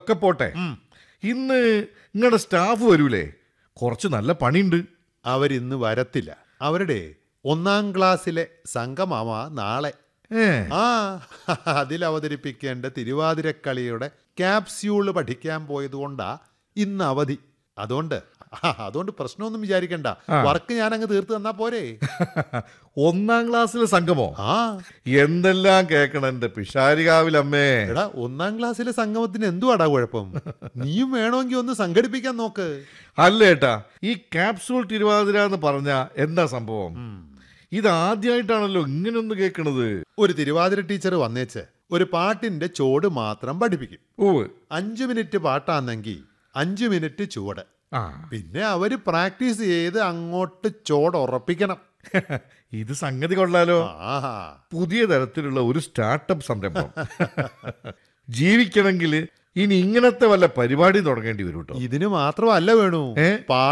ഒക്കെ പോട്ടെ ഇന്ന് നിങ്ങളുടെ സ്റ്റാഫ് വരൂലേ കുറച്ച് നല്ല പണിയുണ്ട് അവരിന്ന് വരത്തില്ല അവരുടെ ഒന്നാം ക്ലാസ്സിലെ സംഘമാമ നാളെ ഏ ആ അതിൽ അവതരിപ്പിക്കേണ്ട തിരുവാതിരക്കളിയുടെ ക്യാപ്സ്യൂള് പഠിക്കാൻ പോയതുകൊണ്ടാ ഇന്ന് അവധി അതുകൊണ്ട് ആ, അതുകൊണ്ട് പ്രശ്നമൊന്നും വിചാരിക്കണ്ട വർക്ക് ഞാൻ അങ്ങ് തീർത്ത് തന്നാ പോരെ ഒന്നാം ക്ലാസ്സിലെ സംഗമോ ആ എന്തെല്ലാം കേക്കണം എന്റെ പിഷാരികാവിലമ്മേ എടാ ഒന്നാം ക്ലാസ്സിലെ സംഗമത്തിന് എന്തുവാടാ കുഴപ്പം നീയും വേണമെങ്കിൽ ഒന്ന് സംഘടിപ്പിക്കാൻ നോക്ക് അല്ലേട്ടാ ഈ ക്യാപ്സൂൾ തിരുവാതിര എന്ന് പറഞ്ഞ എന്താ സംഭവം ഇത് ആദ്യമായിട്ടാണല്ലോ ഇങ്ങനൊന്ന് കേൾക്കണത് ഒരു തിരുവാതിര ടീച്ചർ വന്നേച്ച് ഒരു പാട്ടിന്റെ ചോട് മാത്രം പഠിപ്പിക്കും ഓവ് അഞ്ചു മിനിറ്റ് പാട്ടാന്നെങ്കിൽ അഞ്ചു മിനിറ്റ് ചുവട് ആ പിന്നെ അവര് പ്രാക്ടീസ് ചെയ്ത് അങ്ങോട്ട് ചോട് ഉറപ്പിക്കണം ഇത് സംഗതി കൊള്ളാലോ ആഹാ പുതിയ തരത്തിലുള്ള ഒരു സ്റ്റാർട്ടപ്പ് സംരംഭം ജീവിക്കണമെങ്കിൽ ഇനി ഇങ്ങനത്തെ വല്ല പരിപാടി തുടങ്ങേണ്ടി വരും കേട്ടോ ഇതിന് മാത്രമല്ല വേണു ഏ? പാ